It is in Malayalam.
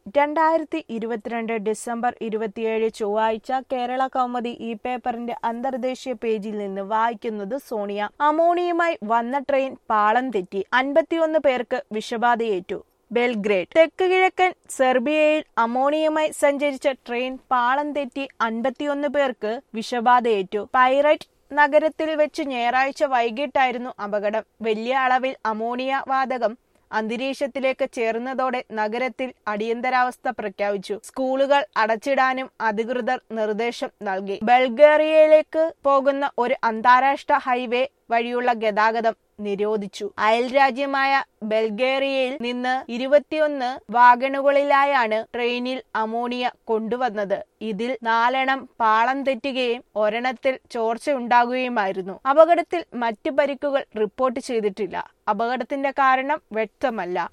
രണ്ടായിരത്തി ഇരുപത്തിരണ്ട് ഡിസംബർ ഇരുപത്തിയേഴ് ചൊവ്വാഴ്ച കേരള കൗമുദി ഈ പേപ്പറിന്റെ അന്തർദേശീയ പേജിൽ നിന്ന് വായിക്കുന്നത് സോണിയ അമോണിയുമായി വന്ന ട്രെയിൻ പാളം തെറ്റി അൻപത്തിയൊന്ന് പേർക്ക് വിഷബാധയേറ്റു ബെൽഗ്രേഡ് തെക്ക് കിഴക്കൻ സെർബിയയിൽ അമോണിയുമായി സഞ്ചരിച്ച ട്രെയിൻ പാളം തെറ്റി അൻപത്തിയൊന്ന് പേർക്ക് വിഷബാധയേറ്റു പൈററ്റ് നഗരത്തിൽ വെച്ച് ഞായറാഴ്ച വൈകിട്ടായിരുന്നു അപകടം വലിയ അളവിൽ അമോണിയ വാതകം അന്തരീക്ഷത്തിലേക്ക് ചേർന്നതോടെ നഗരത്തിൽ അടിയന്തരാവസ്ഥ പ്രഖ്യാപിച്ചു സ്കൂളുകൾ അടച്ചിടാനും അധികൃതർ നിർദ്ദേശം നൽകി ബൾഗേറിയയിലേക്ക് പോകുന്ന ഒരു അന്താരാഷ്ട്ര ഹൈവേ വഴിയുള്ള ഗതാഗതം നിരോധിച്ചു അയൽരാജ്യമായ ബൾഗേറിയയിൽ നിന്ന് ഇരുപത്തിയൊന്ന് വാഗണുകളിലായാണ് ട്രെയിനിൽ അമോണിയ കൊണ്ടുവന്നത് ഇതിൽ നാലെണ്ണം പാളം തെറ്റുകയും ഒരെണ്ണത്തിൽ ചോർച്ചയുണ്ടാകുകയുമായിരുന്നു അപകടത്തിൽ മറ്റു പരിക്കുകൾ റിപ്പോർട്ട് ചെയ്തിട്ടില്ല അപകടത്തിന്റെ കാരണം വ്യക്തമല്ല